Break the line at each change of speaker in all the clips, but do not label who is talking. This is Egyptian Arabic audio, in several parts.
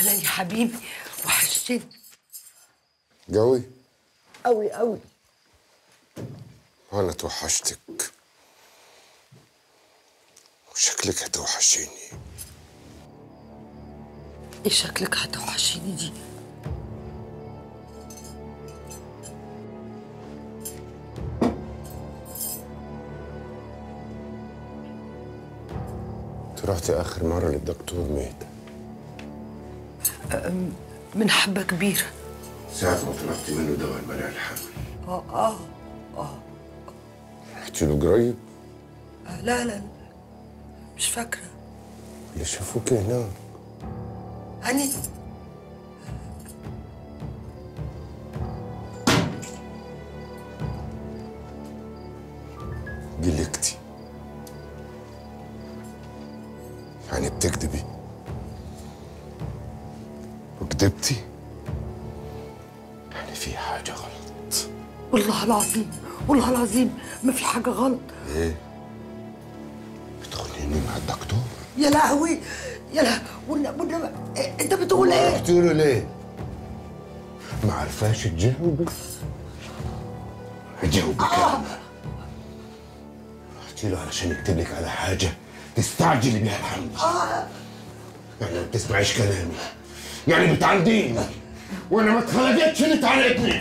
اهلا يا حبيبي وحشتني
جوي
قوي قوي
وانا توحشتك وشكلك هتوحشيني
ايه شكلك هتوحشيني دي
انت رحتي اخر مره للدكتور ميت
من حبه كبيره
ساعة ما طلبتي منه دواء المنع الحمل
اه اه
رحتي له قريب
لا لا لا مش فاكره
اللي شافوك هناك
هاني
قلقتي يعني بتكذبي وكذبتي يعني في حاجة غلط
والله العظيم والله العظيم ما في حاجه غلط
ايه بتخونيني مع الدكتور
يا لهوي يا لهوي والن- والنبي إيه، انت بتقول ايه
رحت له ليه؟ ما عرفاش تجاوبك هجاوبك انا رحت له علشان يكتب لك على حاجه تستعجلي بيها الحمل يعني ما بتسمعيش كلامي يعني بتعنديني وانا ما اتخلقتش اللي تعاندني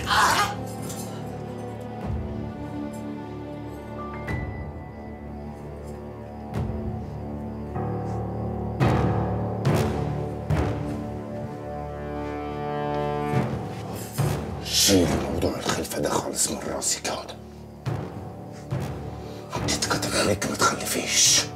شيل موضوع الخلفة ده خالص من راسي كده انت اتكتب عليك ما تخلفيش